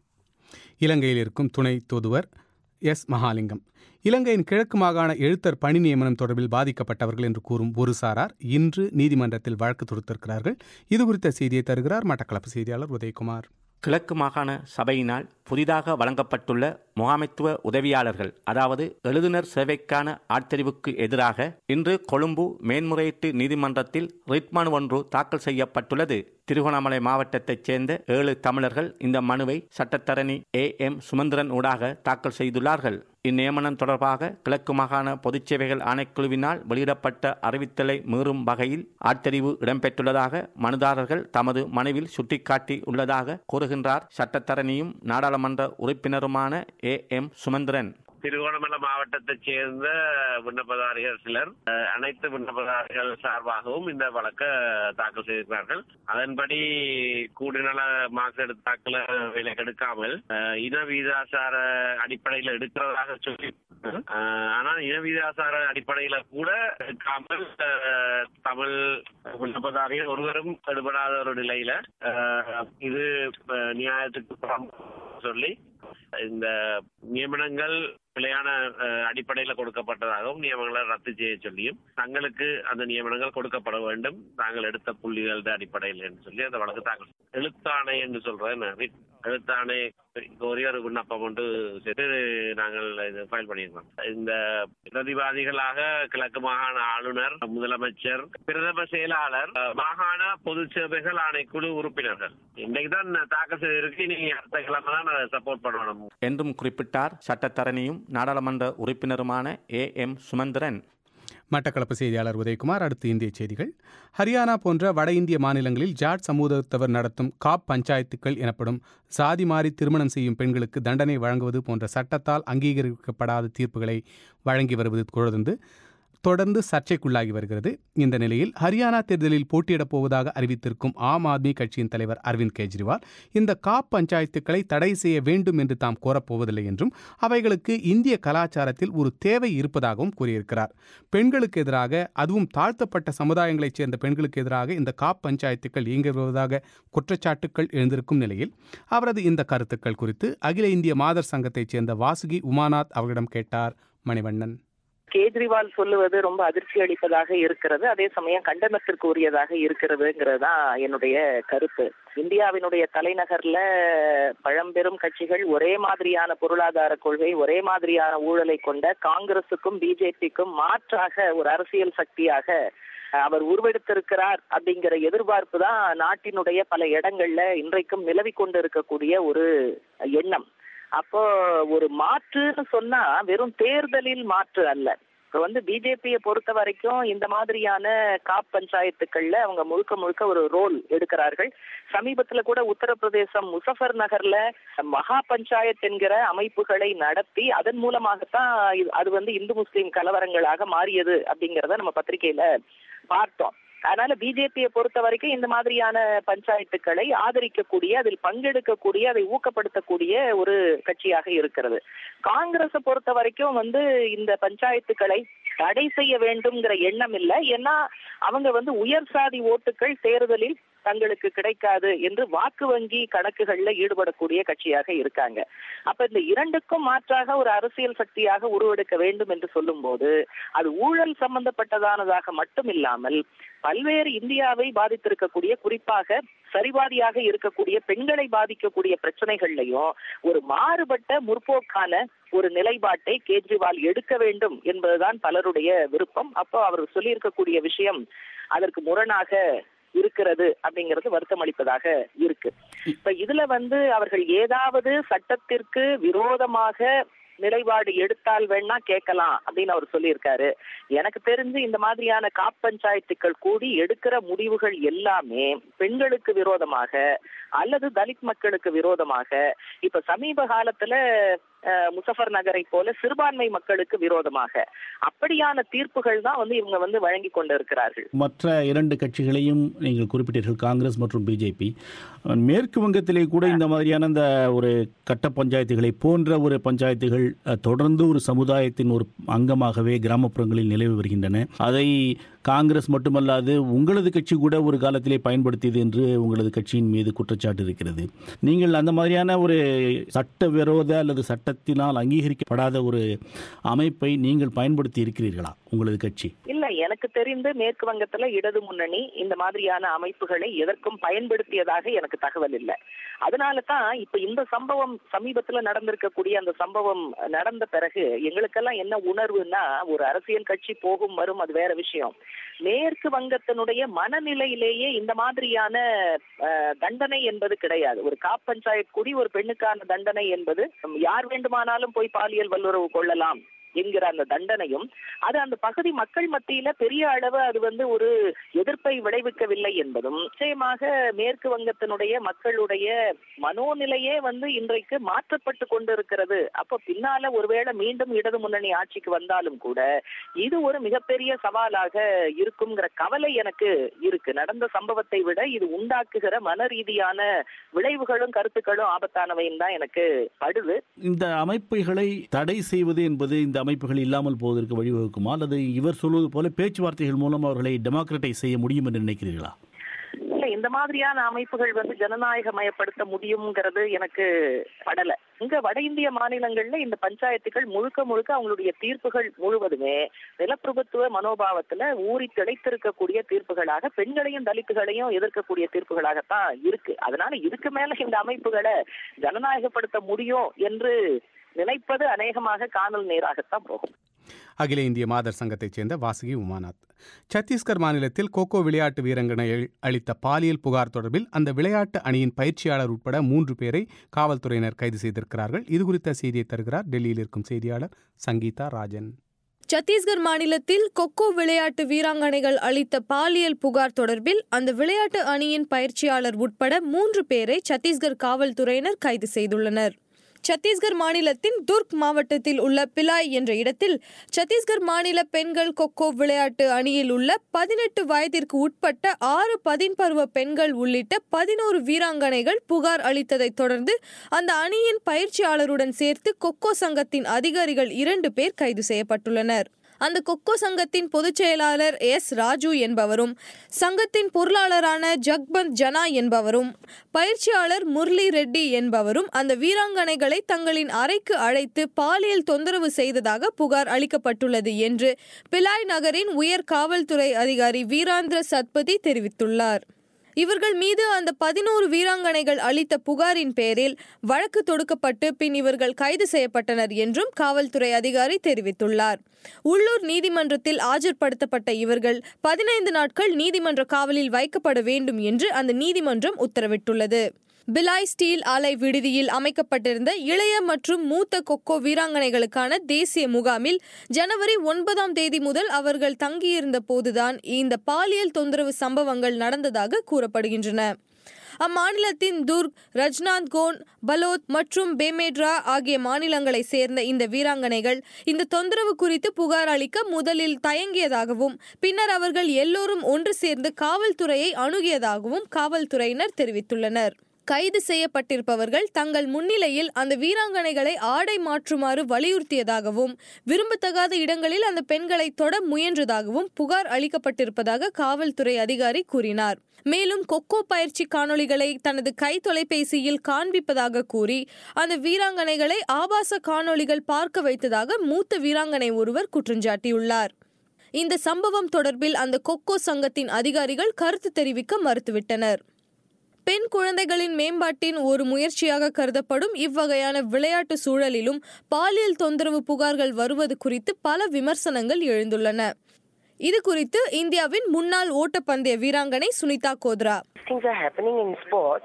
இலங்கையில் இருக்கும் துணை தூதுவர் எஸ் மகாலிங்கம் இலங்கையின் கிழக்கு மாகாண எழுத்தர் பணி நியமனம் தொடர்பில் பாதிக்கப்பட்டவர்கள் என்று கூறும் ஒரு சாரார் இன்று நீதிமன்றத்தில் வழக்கு தொடுத்திருக்கிறார்கள் இது குறித்த செய்தியை தருகிறார் மட்டக்களப்பு செய்தியாளர் உதயகுமார் கிழக்கு மாகாண சபையினால் புதிதாக வழங்கப்பட்டுள்ள முகாமைத்துவ உதவியாளர்கள் அதாவது எழுதுனர் சேவைக்கான ஆட்தெரிவுக்கு எதிராக இன்று கொழும்பு மேன்முறையீட்டு நீதிமன்றத்தில் ரிட் மனு ஒன்று தாக்கல் செய்யப்பட்டுள்ளது திருகோணமலை மாவட்டத்தைச் சேர்ந்த ஏழு தமிழர்கள் இந்த மனுவை சட்டத்தரணி ஏ எம் சுமந்திரன் ஊடாக தாக்கல் செய்துள்ளார்கள் இந்நியமனம் தொடர்பாக கிழக்கு மாகாண பொதுச்சேவைகள் ஆணைக்குழுவினால் வெளியிடப்பட்ட அறிவித்தலை மீறும் வகையில் ஆட்தெரிவு இடம்பெற்றுள்ளதாக மனுதாரர்கள் தமது மனுவில் சுட்டிக்காட்டி உள்ளதாக கூறுகின்றார் சட்டத்தரணியும் நாடாளுமன்ற உறுப்பினருமான ஏ எம் சுமந்திரன் திருகோணமலை மாவட்டத்தைச் சேர்ந்த விண்ணப்பதாரிகள் சிலர் அஹ், அனைத்து விண்ணப்பதாரிகள் சார்பாகவும் இந்த வழக்கை தாக்கல் செய்திருக்கிறார்கள் அதன்படி கூடுதல மார்க்ஸ் எடுத்தாக்கல விலை எடுக்காமல் அஹ், இன வீதாசார அடிப்படையில் எடுக்கிறதாக சொல்லி அஹ், ஆனால் இன வீதாசார அடிப்படையில கூட எடுக்காமல் அஹ், தமிழ் விண்ணப்பதாரிகள் ஒருவரும் எடுபடாத ஒரு நிலையில அஹ், இது அஹ், நியாயத்துக்கு புறம் சொல்லி இந்த நியமனங்கள் பிழையான அஹ், அடிப்படையில கொடுக்கப்பட்டதாகவும் நியமனங்களை ரத்து செய்ய சொல்லியும் தங்களுக்கு அந்த நியமனங்கள் கொடுக்கப்பட வேண்டும் தாங்கள் எடுத்த புள்ளிகள் அடிப்படையில் என்று சொல்லி அந்த வழக்கு தாக்கல் எழுத்தாணை என்று சொல்றேன் ரிட் எழுத்தாணை ஒரே ஒரு விண்ணப்பம் ஒன்று செய்து நாங்கள் இது ஃபைல் பண்ணியிருக்கோம் இந்த பிரதிவாதிகளாக கிழக்கு மாகாண ஆளுநர் முதலமைச்சர் பிரதம செயலாளர் அஹ், மாகாண பொது சேவைகள் ஆணைக்குழு உறுப்பினர்கள் இன்றைக்கு தான் தாக்கல் செய்திருக்கு நீங்க அடுத்த கிழமை தான் சப்போர்ட் பண்ணணும் என்றும் குறிப்பிட்டார் சட்டத்தரணியும் நாடாளுமன்ற உறுப்பினருமான ஏ எம் சுமந்திரன் மட்டக்களப்பு செய்தியாளர் உதயகுமார் அடுத்து இந்திய செய்திகள் ஹரியானா போன்ற வட இந்திய மாநிலங்களில் ஜாட் சமூகத்தவர் நடத்தும் காப் பஞ்சாயத்துக்கள் எனப்படும் சாதி மாறி திருமணம் செய்யும் பெண்களுக்கு தண்டனை வழங்குவது போன்ற சட்டத்தால் அங்கீகரிக்கப்படாத தீர்ப்புகளை வழங்கி வருவது தொடர்ந்து தொடர்ந்து சர்ச்சைக்குள்ளாகி வருகிறது இந்த நிலையில் ஹரியானா தேர்தலில் போட்டியிடப் போவதாக அறிவித்திருக்கும் ஆம் ஆத்மி கட்சியின் தலைவர் அரவிந்த் கெஜ்ரிவால் இந்த காப் பஞ்சாயத்துக்களை தடை செய்ய வேண்டும் என்று தாம் கோரப்போவதில்லை என்றும் அவைகளுக்கு இந்திய கலாச்சாரத்தில் ஒரு தேவை இருப்பதாகவும் கூறியிருக்கிறார் பெண்களுக்கு எதிராக அதுவும் தாழ்த்தப்பட்ட சமுதாயங்களைச் சேர்ந்த பெண்களுக்கு எதிராக இந்த காப் பஞ்சாயத்துக்கள் இயங்கி வருவதாக குற்றச்சாட்டுக்கள் எழுந்திருக்கும் நிலையில் அவரது இந்த கருத்துக்கள் குறித்து அகில இந்திய மாதர் சங்கத்தைச் சேர்ந்த வாசுகி உமாநாத் அவர்களிடம் கேட்டார் மணிவண்ணன் கேஜ்ரிவால் சொல்லுவது ரொம்ப அதிர்ச்சி அளிப்பதாக இருக்கிறது அதே சமயம் கண்டனத்திற்கு உரியதாக இருக்கிறதுங்கிறது தான் என்னுடைய கருத்து இந்தியாவினுடைய தலைநகர்ல பழம்பெரும் கட்சிகள் ஒரே மாதிரியான பொருளாதார கொள்கை ஒரே மாதிரியான ஊழலை கொண்ட காங்கிரசுக்கும் பிஜேபிக்கும் மாற்றாக ஒரு அரசியல் சக்தியாக அவர் உருவெடுத்திருக்கிறார் அப்படிங்கிற எதிர்பார்ப்பு தான் நாட்டினுடைய பல இடங்கள்ல இன்றைக்கும் நிலவி கொண்டு இருக்கக்கூடிய ஒரு எண்ணம் அப்போ ஒரு மாற்றுன்னு சொன்னா வெறும் தேர்தலில் மாற்று அல்ல இப்ப வந்து பிஜேபியை பொறுத்த வரைக்கும் இந்த மாதிரியான காப் பஞ்சாயத்துக்கள்ல அவங்க முழுக்க முழுக்க ஒரு ரோல் எடுக்கிறார்கள் சமீபத்துல கூட உத்தரப்பிரதேசம் முசஃபர் நகர்ல மகா பஞ்சாயத் என்கிற அமைப்புகளை நடத்தி அதன் மூலமாகத்தான் இது- அது வந்து இந்து முஸ்லீம் கலவரங்களாக மாறியது அப்படிங்கறத நம்ம பத்திரிகையில பார்த்தோம் அதனால பிஜேபியை பொறுத்த வரைக்கும் இந்த மாதிரியான பஞ்சாயத்துக்களை ஆதரிக்கக்கூடிய அதில் பங்கெடுக்கக்கூடிய அதை ஊக்கப்படுத்தக்கூடிய ஒரு கட்சியாக இருக்கிறது காங்கிரஸை பொறுத்த வரைக்கும் வந்து இந்த பஞ்சாயத்துக்களை தடை செய்ய வேண்டும்ங்கிற எண்ணம் இல்லை ஏன்னா அவங்க வந்து உயர் சாதி ஓட்டுகள் தேர்தலில் தங்களுக்கு கிடைக்காது என்று வாக்கு வங்கி கணக்குகள்ல ஈடுபடக்கூடிய கட்சியாக இருக்காங்க அப்ப இந்த இரண்டுக்கும் மாற்றாக ஒரு அரசியல் சக்தியாக உருவெடுக்க வேண்டும் என்று சொல்லும்போது அது ஊழல் சம்பந்தப்பட்டதானதாக மட்டும் இல்லாமல் பல்வேறு இந்தியாவை பாதித்திருக்கக்கூடிய குறிப்பாக சரிவாதியாக இருக்கக்கூடிய பெண்களை பாதிக்கக்கூடிய பிரச்சனைகள்லையும் ஒரு மாறுபட்ட முற்போக்கான ஒரு நிலைப்பாட்டை கேஜ்ரிவால் எடுக்க வேண்டும் என்பதுதான் பலருடைய விருப்பம் அப்போ அவர் சொல்லியிருக்கக்கூடிய விஷயம் அதற்கு முரணாக இருக்கிறது அப்படிங்கிறது வருத்தம் அளிப்பதாக இருக்கு இப்ப இதுல வந்து அவர்கள் ஏதாவது சட்டத்திற்கு விரோதமாக நிலைப்பாடு எடுத்தால் வேணா கேட்கலாம் அப்படின்னு அவர் சொல்லியிருக்காரு எனக்கு தெரிஞ்சு இந்த மாதிரியான காப் பஞ்சாயத்துக்கள் கூடி எடுக்கிற முடிவுகள் எல்லாமே பெண்களுக்கு விரோதமாக அல்லது தலித் மக்களுக்கு விரோதமாக இப்ப சமீப காலத்துல அஹ், முசஃபர் நகரை போல சிறுபான்மை மக்களுக்கு விரோதமாக அப்படியான தீர்ப்புகள் தான் வந்து இவங்க வந்து வழங்கி கொண்டு இருக்கிறார்கள் மற்ற இரண்டு கட்சிகளையும் நீங்கள் குறிப்பிட்டீர்கள் காங்கிரஸ் மற்றும் பிஜேபி மேற்கு வங்கத்திலே கூட இந்த மாதிரியான இந்த ஒரு கட்ட பஞ்சாயத்துகளை போன்ற ஒரு பஞ்சாயத்துகள் அஹ், தொடர்ந்து ஒரு சமுதாயத்தின் ஒரு அங்கமாகவே கிராமப்புறங்களில் நிலவி வருகின்றன அதை காங்கிரஸ் மட்டுமல்லாது உங்களது கட்சி கூட ஒரு காலத்திலே பயன்படுத்தியது என்று உங்களது கட்சியின் மீது குற்றச்சாட்டு இருக்கிறது நீங்கள் அந்த மாதிரியான ஒரு சட்ட விரோத அல்லது சட்டத்தினால் அங்கீகரிக்கப்படாத ஒரு அமைப்பை நீங்கள் பயன்படுத்தி இருக்கிறீர்களா உங்களது கட்சி இல்ல எனக்கு தெரிந்து மேற்கு வங்கத்துல இடது முன்னணி இந்த மாதிரியான அமைப்புகளை எதற்கும் பயன்படுத்தியதாக எனக்கு தகவல் இல்லை அதனால தான் இப்ப இந்த சம்பவம் சமீபத்துல நடந்திருக்கக்கூடிய அந்த சம்பவம் நடந்த பிறகு எங்களுக்கெல்லாம் என்ன உணர்வுன்னா ஒரு அரசியல் கட்சி போகும் வரும் அது வேற விஷயம் மேற்கு வங்கத்தினுடைய மனநிலையிலேயே இந்த மாதிரியான அஹ், தண்டனை என்பது கிடையாது ஒரு காப் பஞ்சாயத் கூடி ஒரு பெண்ணுக்கான தண்டனை என்பது யார் வேண்டுமானாலும் போய் பாலியல் வல்லுறவு கொள்ளலாம் என்கிற அந்த தண்டனையும் அது அந்த பகுதி மக்கள் மத்தியில பெரிய அளவு அது வந்து ஒரு எதிர்ப்பை விளைவிக்கவில்லை என்பதும் நிச்சயமாக மேற்கு வங்கத்தினுடைய மக்களுடைய மனோநிலையே வந்து இன்றைக்கு மாற்றப்பட்டு கொண்டிருக்கிறது அப்ப பின்னால ஒருவேளை மீண்டும் இடது முன்னணி ஆட்சிக்கு வந்தாலும் கூட இது ஒரு மிகப்பெரிய சவாலாக இருக்குங்கிற கவலை எனக்கு இருக்கு நடந்த சம்பவத்தை விட இது உண்டாக்குகிற மன ரீதியான விளைவுகளும் கருத்துக்களும் ஆபத்தானவையும் தான் எனக்கு படுது இந்த அமைப்புகளை தடை செய்வது என்பது இந்த அமைப்புகள் இல்லாமல் போவதற்கு வழிவகுக்குமா அல்லது இவர் சொல்வது போல பேச்சுவார்த்தைகள் மூலம் அவர்களை டெமோக்ரட்டைஸ் செய்ய முடியும் என்று நினைக்கிறீர்களா இல்ல இந்த மாதிரியான அமைப்புகள் வந்து ஜனநாயகமயப்படுத்த முடியுங்கிறது எனக்கு படல இங்க வட இந்திய மாநிலங்கள்ல இந்த பஞ்சாயத்துகள் முழுக்க முழுக்க அவங்களுடைய தீர்ப்புகள் முழுவதுமே நிலப்பிரபுத்துவ மனோபாவத்துல ஊறி திளைத்திருக்கக்கூடிய தீர்ப்புகளாக பெண்களையும் தலித்துகளையும் எதிர்க்கக்கூடிய தீர்ப்புகளாகத்தான் இருக்கு அதனால இதுக்கு மேல இந்த அமைப்புகளை ஜனநாயகப்படுத்த முடியும் என்று நினைப்பது அநேகமாக காணல் நீராகத்தான் போகும் அகில இந்திய மாதர் சங்கத்தைச் சேர்ந்த வாசுகி உமாநாத் சத்தீஸ்கர் மாநிலத்தில் கோகோ விளையாட்டு வீரங்கனைகள் அளித்த பாலியல் புகார் தொடர்பில் அந்த விளையாட்டு அணியின் பயிற்சியாளர் உட்பட மூன்று பேரை காவல்துறையினர் கைது செய்திருக்கிறார்கள் இது குறித்த செய்தியை தருகிறார் டெல்லியில் இருக்கும் செய்தியாளர் சங்கீதா ராஜன் சத்தீஸ்கர் மாநிலத்தில் கொக்கோ விளையாட்டு வீராங்கனைகள் அளித்த பாலியல் புகார் தொடர்பில் அந்த விளையாட்டு அணியின் பயிற்சியாளர் உட்பட மூன்று பேரை சத்தீஸ்கர் காவல்துறையினர் கைது செய்துள்ளனர் சத்தீஸ்கர் மாநிலத்தின் துர்க் மாவட்டத்தில் உள்ள பிலாய் என்ற இடத்தில் சத்தீஸ்கர் மாநில பெண்கள் கொக்கோ விளையாட்டு அணியில் உள்ள பதினெட்டு வயதிற்கு உட்பட்ட ஆறு பதின்பருவ பெண்கள் உள்ளிட்ட பதினோரு வீராங்கனைகள் புகார் அளித்ததைத் தொடர்ந்து அந்த அணியின் பயிற்சியாளருடன் சேர்த்து கொக்கோ சங்கத்தின் அதிகாரிகள் இரண்டு பேர் கைது செய்யப்பட்டுள்ளனர் அந்த கொக்கோ சங்கத்தின் பொதுச் செயலாளர் எஸ் ராஜு என்பவரும் சங்கத்தின் பொருளாளரான ஜக்பந்த் ஜனா என்பவரும் பயிற்சியாளர் முரளி ரெட்டி என்பவரும் அந்த வீராங்கனைகளை தங்களின் அறைக்கு அழைத்து பாலியல் தொந்தரவு செய்ததாக புகார் அளிக்கப்பட்டுள்ளது என்று பிலாய் நகரின் உயர் காவல்துறை அதிகாரி வீராந்திர சத்பதி தெரிவித்துள்ளார் இவர்கள் மீது அந்த பதினோரு வீராங்கனைகள் அளித்த புகாரின் பேரில் வழக்கு தொடுக்கப்பட்டு பின் இவர்கள் கைது செய்யப்பட்டனர் என்றும் காவல்துறை அதிகாரி தெரிவித்துள்ளார் உள்ளூர் நீதிமன்றத்தில் ஆஜர்படுத்தப்பட்ட இவர்கள் பதினைந்து நாட்கள் நீதிமன்ற காவலில் வைக்கப்பட வேண்டும் என்று அந்த நீதிமன்றம் உத்தரவிட்டுள்ளது பிலாய் ஸ்டீல் ஆலை விடுதியில் அமைக்கப்பட்டிருந்த இளைய மற்றும் மூத்த கொக்கோ வீராங்கனைகளுக்கான தேசிய முகாமில் ஜனவரி ஒன்பதாம் தேதி முதல் அவர்கள் தங்கியிருந்த போதுதான் இந்த பாலியல் தொந்தரவு சம்பவங்கள் நடந்ததாக கூறப்படுகின்றன அம்மாநிலத்தின் துர்க் ரஜ்னாந்த்கோன் பலோத் மற்றும் பேமேட்ரா ஆகிய மாநிலங்களை சேர்ந்த இந்த வீராங்கனைகள் இந்த தொந்தரவு குறித்து புகார் அளிக்க முதலில் தயங்கியதாகவும் பின்னர் அவர்கள் எல்லோரும் ஒன்று சேர்ந்து காவல்துறையை அணுகியதாகவும் காவல்துறையினர் தெரிவித்துள்ளனர் கைது செய்யப்பட்டிருப்பவர்கள் தங்கள் முன்னிலையில் அந்த வீராங்கனைகளை ஆடை மாற்றுமாறு வலியுறுத்தியதாகவும் விரும்பத்தகாத இடங்களில் அந்த பெண்களை தொட முயன்றதாகவும் புகார் அளிக்கப்பட்டிருப்பதாக காவல்துறை அதிகாரி கூறினார் மேலும் கொக்கோ பயிற்சி காணொளிகளை தனது கை தொலைபேசியில் காண்பிப்பதாக கூறி அந்த வீராங்கனைகளை ஆபாச காணொளிகள் பார்க்க வைத்ததாக மூத்த வீராங்கனை ஒருவர் குற்றஞ்சாட்டியுள்ளார் இந்த சம்பவம் தொடர்பில் அந்த கொக்கோ சங்கத்தின் அதிகாரிகள் கருத்து தெரிவிக்க மறுத்துவிட்டனர் பெண் குழந்தைகளின் மேம்பாட்டின் ஒரு முயற்சியாக கருதப்படும் இவ்வகையான விளையாட்டு சூழலிலும் பாலியல் தொந்தரவு புகார்கள் வருவது குறித்து பல விமர்சனங்கள் எழுந்துள்ளன இது குறித்து இந்தியாவின் முன்னாள் ஓட்டப்பந்தய வீராங்கனை Sunita Godhra things are happening in sports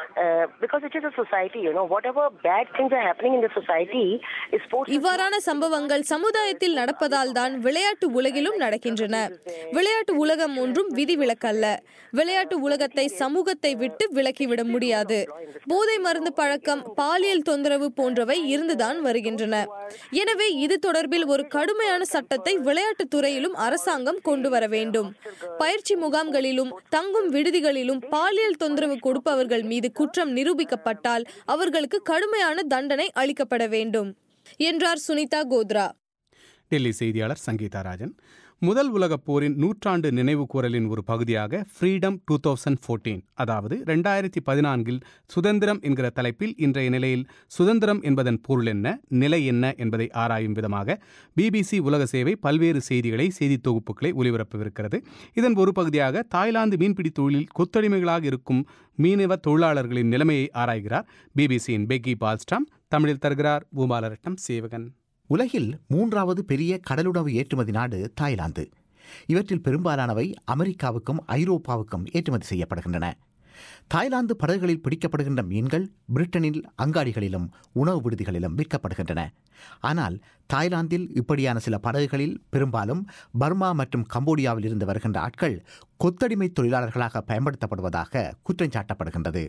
uh, because it is a society, you know, whatever bad things are happening in the society is sports. இவ்வாறான சம்பவங்கள் சமுதாயத்தில் நடப்பதால் தான் விளையாட்டு உலகிலும் நடக்கின்றன விளையாட்டு உலகம் ஒன்றும் விதிவிலக்கல்ல விளையாட்டு உலகத்தை சமூகத்தை விட்டு விலக்கிவிட முடியாது போதை மருந்து பழக்கம் பாலியல் தொந்தரவு போன்றவை இருந்துதான் வருகின்றன எனவே இது தொடர்பில் ஒரு கடுமையான சட்டத்தை விளையாட்டுத் துறையிலும் அரசாங்கம் கொண்டு வர வேண்டும் பயிற்சி முகாம்களிலும் தங்கும் விடுதிகளிலும் பாலியல் தொந்தரவு கொடுப்பவர்கள் மீது குற்றம் நிரூபிக்கப்பட்டால் அவர்களுக்கு கடுமையான தண்டனை அளிக்கப்பட வேண்டும் என்றார் சுனிதா கோத்ரா டெல்லி செய்தியாளர் சங்கீதா ராஜன் முதல் உலகப் போரின் நூற்றாண்டு நினைவு கூறலின் ஒரு பகுதியாக ஃப்ரீடம் டூ தௌசண்ட் ஃபோர்டீன் அதாவது ரெண்டாயிரத்தி பதினான்கில் சுதந்திரம் என்கிற தலைப்பில் இன்றைய நிலையில் சுதந்திரம் என்பதன் பொருள் என்ன நிலை என்ன என்பதை ஆராயும் விதமாக பிபிசி உலக சேவை பல்வேறு செய்திகளை செய்தி தொகுப்புகளை ஒலிபரப்பவிருக்கிறது இதன் ஒரு பகுதியாக தாய்லாந்து மீன்பிடி தொழிலில் கொத்தடிமைகளாக இருக்கும் மீனவ தொழிலாளர்களின் நிலைமையை ஆராய்கிறார் பிபிசியின் பெக்கி பால்ஸ்டாம் தமிழில் தருகிறார் பூபாலரட்னம் சேவகன் உலகில் மூன்றாவது பெரிய கடலுணவு ஏற்றுமதி நாடு தாய்லாந்து இவற்றில் பெரும்பாலானவை அமெரிக்காவுக்கும் ஐரோப்பாவுக்கும் ஏற்றுமதி செய்யப்படுகின்றன தாய்லாந்து படகுகளில் பிடிக்கப்படுகின்ற மீன்கள் பிரிட்டனில் அங்காடிகளிலும் உணவு விடுதிகளிலும் விற்கப்படுகின்றன ஆனால் தாய்லாந்தில் இப்படியான சில படகுகளில் பெரும்பாலும் பர்மா மற்றும் கம்போடியாவில் இருந்து வருகின்ற ஆட்கள் கொத்தடிமை தொழிலாளர்களாக பயன்படுத்தப்படுவதாக குற்றம் சாட்டப்படுகின்றது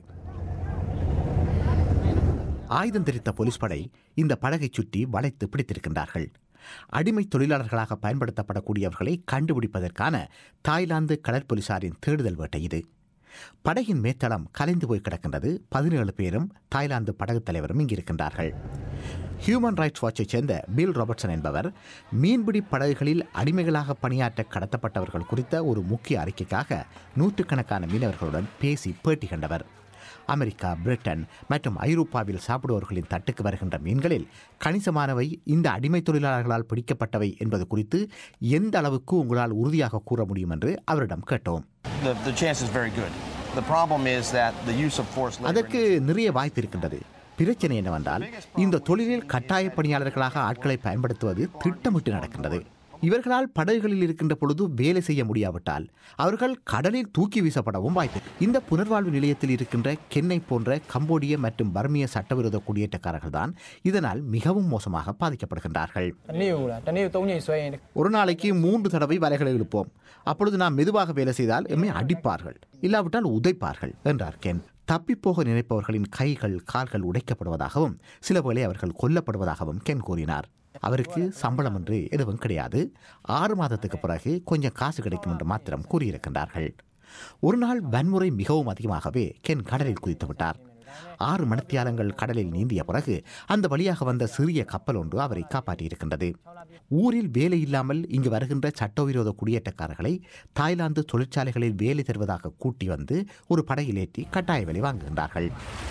ஆயுதம் தெரித்த போலீஸ் படை இந்த படகை சுற்றி வளைத்து பிடித்திருக்கின்றார்கள் அடிமை தொழிலாளர்களாக பயன்படுத்தப்படக்கூடியவர்களை கண்டுபிடிப்பதற்கான தாய்லாந்து கடற்போலீசாரின் தேடுதல் வேட்டை இது படகின் மேத்தளம் கலைந்து போய் கிடக்கின்றது பதினேழு பேரும் தாய்லாந்து படகு தலைவரும் இங்கிருக்கின்றார்கள் ஹியூமன் ரைட்ஸ் வாட்சைச் சேர்ந்த பில் ராபர்ட்சன் என்பவர் மீன்பிடி படகுகளில் அடிமைகளாக பணியாற்ற கடத்தப்பட்டவர்கள் குறித்த ஒரு முக்கிய அறிக்கைக்காக நூற்றுக்கணக்கான மீனவர்களுடன் பேசி பேட்டி கண்டவர் அமெரிக்கா பிரிட்டன் மற்றும் ஐரோப்பாவில் சாப்பிடுவர்களின் தட்டுக்கு வருகின்ற மீன்களில் கணிசமானவை இந்த அடிமை தொழிலாளர்களால் பிடிக்கப்பட்டவை என்பது குறித்து எந்த அளவுக்கு உங்களால் உறுதியாக கூற முடியும் என்று அவரிடம் கேட்டோம் The, the chance is very good. The problem is that the use of forced labor. அதற்கு நிறைய வாய்ப்பு இருக்கின்றது பிரச்சனை என்னவென்றால் இந்த தொழிலில் கட்டாய பணியாளர்களாக ஆட்களை பயன்படுத்துவது திட்டமிட்டு நடக்கின்றது இவர்களால் படகுகளில் இருக்கின்ற பொழுது வேலை செய்ய முடியாவிட்டால் அவர்கள் கடலில் தூக்கி வீசப்படவும் வாய்ப்பு இந்த புனர்வாழ்வு நிலையத்தில் இருக்கின்ற கென்னை போன்ற கம்போடிய மற்றும் பர்மிய சட்டவிரோத குடியேற்றக்காரர்கள் தான் இதனால் மிகவும் மோசமாக பாதிக்கப்படுகின்றார்கள் ஒரு நாளைக்கு மூன்று தடவை வலைகளை இழுப்போம் அப்பொழுது நாம் மெதுவாக வேலை செய்தால் எம்மை அடிப்பார்கள் இல்லாவிட்டால் உதைப்பார்கள் என்றார் கென் தப்பிப்போக நினைப்பவர்களின் கைகள் கால்கள் உடைக்கப்படுவதாகவும் சில வேளை அவர்கள் கொல்லப்படுவதாகவும் கென் கூறினார் அவருக்கு சம்பளம் என்று எதுவும் கிடையாது ஆறு மாதத்துக்கு பிறகு கொஞ்சம் காசு கிடைக்கும் என்று மாத்திரம் கூறியிருக்கின்றார்கள் ஒரு நாள் வன்முறை மிகவும் அதிகமாகவே கென் கடலில் குதித்து விட்டார் ஆறு மணித்தியாலங்கள் கடலில் நீந்திய பிறகு அந்த வழியாக வந்த சிறிய கப்பல் ஒன்று அவரை காப்பாற்றியிருக்கின்றது ஊரில் வேலை இல்லாமல் இங்கு வருகின்ற சட்டவிரோத குடியேற்றக்காரர்களை தாய்லாந்து தொழிற்சாலைகளில் வேலை தருவதாக கூட்டி வந்து ஒரு படகில் ஏற்றி கட்டாய வேலை வாங்குகின்றார்கள்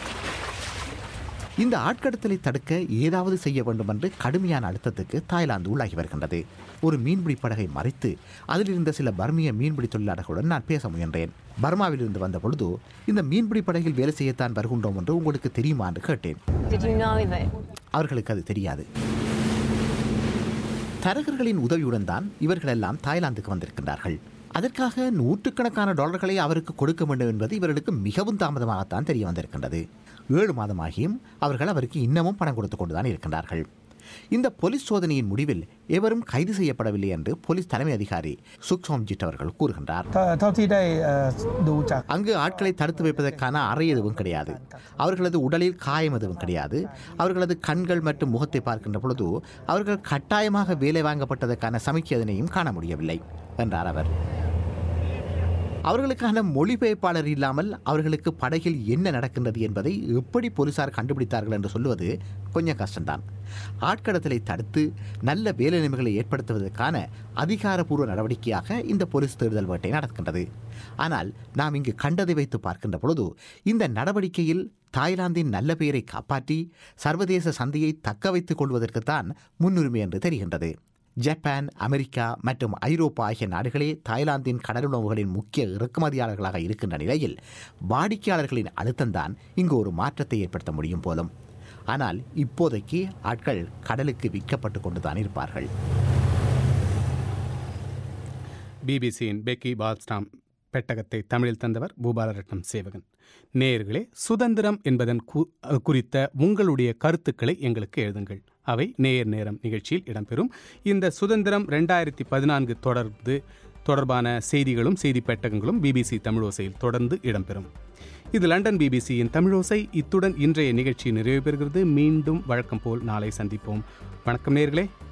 இந்த ஆட்கடத்தலை தடுக்க ஏதாவது செய்ய வேண்டும் என்று கடுமையான அழுத்தத்துக்கு தாய்லாந்து உள்ளாகி வருகின்றது ஒரு மீன்பிடி படகை மறைத்து அதில் இருந்த சில பர்மிய மீன்பிடி தொழிலாளர்களுடன் நான் பேச முயன்றேன் பர்மாவிலிருந்து வந்த பொழுது இந்த மீன்பிடி படகில் வேலை செய்யத்தான் வருகின்றோம் என்று உங்களுக்கு தெரியுமா என்று கேட்டேன் அவர்களுக்கு அது தெரியாது தரகர்களின் உதவியுடன் தான் இவர்களெல்லாம் தாய்லாந்துக்கு வந்திருக்கின்றார்கள் அதற்காக நூற்றுக்கணக்கான டாலர்களை அவருக்கு கொடுக்க வேண்டும் என்பது இவர்களுக்கு மிகவும் தாமதமாகத்தான் தெரிய வந்திருக்கின்றது ஏழு மாதமாகியும் அவர்கள் அவருக்கு இன்னமும் பணம் கொடுத்து கொண்டுதான் இருக்கின்றார்கள் இந்த போலீஸ் சோதனையின் முடிவில் எவரும் கைது செய்யப்படவில்லை என்று போலீஸ் தலைமை அதிகாரி சுக்சோம்ஜிட் அவர்கள் கூறுகின்றார் அங்கு ஆட்களை தடுத்து வைப்பதற்கான அறை எதுவும் கிடையாது அவர்களது உடலில் காயம் எதுவும் கிடையாது அவர்களது கண்கள் மற்றும் முகத்தை பார்க்கின்ற பொழுது அவர்கள் கட்டாயமாக வேலை வாங்கப்பட்டதற்கான சமீட்சை எதனையும் காண முடியவில்லை என்றார் அவர் அவர்களுக்கான மொழிபெயர்ப்பாளர் இல்லாமல் அவர்களுக்கு படகில் என்ன நடக்கின்றது என்பதை எப்படி போலீசார் கண்டுபிடித்தார்கள் என்று சொல்லுவது கொஞ்சம் கஷ்டம்தான் ஆட்கடத்தலை தடுத்து நல்ல வேலை நிலைமைகளை ஏற்படுத்துவதற்கான அதிகாரப்பூர்வ நடவடிக்கையாக இந்த போலீஸ் தேடுதல் வேட்டை நடக்கின்றது ஆனால் நாம் இங்கு கண்டதை வைத்து பார்க்கின்ற பொழுது இந்த நடவடிக்கையில் தாய்லாந்தின் நல்ல பெயரை காப்பாற்றி சர்வதேச சந்தையை தக்க வைத்துக் கொள்வதற்குத்தான் முன்னுரிமை என்று தெரிகின்றது ஜப்பான் அமெரிக்கா மற்றும் ஐரோப்பா ஆகிய நாடுகளே தாய்லாந்தின் கடலுணவுகளின் முக்கிய இறக்குமதியாளர்களாக இருக்கின்ற நிலையில் வாடிக்கையாளர்களின் அழுத்தம்தான் இங்கு ஒரு மாற்றத்தை ஏற்படுத்த முடியும் போலும் ஆனால் இப்போதைக்கு ஆட்கள் கடலுக்கு விற்கப்பட்டு கொண்டுதான் இருப்பார்கள் பிபிசியின் பெக்கி பால்ஸ்டாம் பெட்டகத்தை தமிழில் தந்தவர் பூபாலரட்னம் சேவகன் நேயர்களே சுதந்திரம் என்பதன் கு- குறித்த உங்களுடைய கருத்துக்களை எங்களுக்கு எழுதுங்கள் அவை நேயர் நேரம் நிகழ்ச்சியில் இடம்பெறும் இந்த சுதந்திரம் ரெண்டாயிரத்தி பதினான்கு தொடர்ந்து தொடர்பான செய்திகளும் செய்தி பெட்டகங்களும் பிபிசி தமிழோசையில் தொடர்ந்து இடம்பெறும் இது லண்டன் பிபிசியின் தமிழோசை இத்துடன் இன்றைய நிகழ்ச்சி நிறைவு பெறுகிறது மீண்டும் வழக்கம் போல் நாளை சந்திப்போம் வணக்கம் நேர்களே